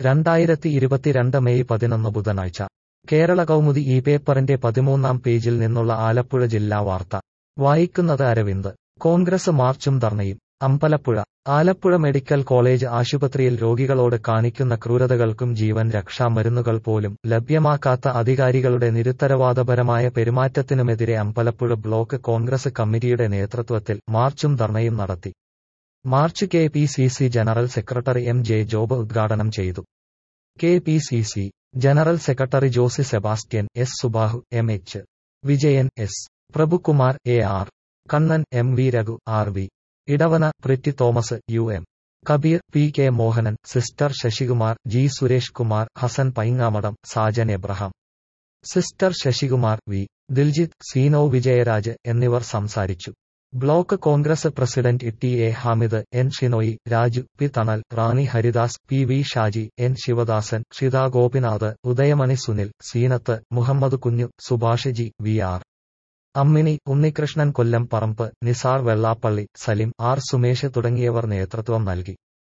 രണ്ടായിരത്തി ഇരുപത്തിരണ്ട് മെയ് പതിനൊന്ന് ബുധനാഴ്ച കേരള കൗമുദി ഈ പേപ്പറിന്റെ പതിമൂന്നാം പേജിൽ നിന്നുള്ള ആലപ്പുഴ ജില്ലാ വാർത്ത വായിക്കുന്നത് അരവിന്ദ് കോൺഗ്രസ് മാർച്ചും ധർണയും അമ്പലപ്പുഴ ആലപ്പുഴ മെഡിക്കൽ കോളേജ് ആശുപത്രിയിൽ രോഗികളോട് കാണിക്കുന്ന ക്രൂരതകൾക്കും ജീവൻ രക്ഷാ മരുന്നുകൾ പോലും ലഭ്യമാക്കാത്ത അധികാരികളുടെ നിരുത്തരവാദപരമായ പെരുമാറ്റത്തിനുമെതിരെ അമ്പലപ്പുഴ ബ്ലോക്ക് കോൺഗ്രസ് കമ്മിറ്റിയുടെ നേതൃത്വത്തിൽ മാർച്ചും ധർണയും നടത്തി march K P C C general secretary M J Job ഉദ്ഘാടനം ചെയ്തു K P C C general secretary Josy Sebastian S Subahu M H Vijayan S Prabhukumar A R Kannan M V Raghu R V Edavana Priti Thomas U M Kabeer P K Mohanan sister Sasikumar G Suresh Kumar Hasan Paingamadam Sajan Abraham sister Sasikumar V Diljith Seeno Vijayaraj എന്നിവർ സംസാരിച്ചു block Congress president T A Hamid N Shinoy Raju P Thanal Rani Haridas P V Shaji N Sivadasan Shitha Gopinath Udayamani Sunil Seenath Muhammad Kunju Subhash G V R Ammini Unnikrishnan Kollam Parambu Nisar Vellappally Salim R Sumesh തുടങ്ങിയവർ നേതൃത്വം നൽകി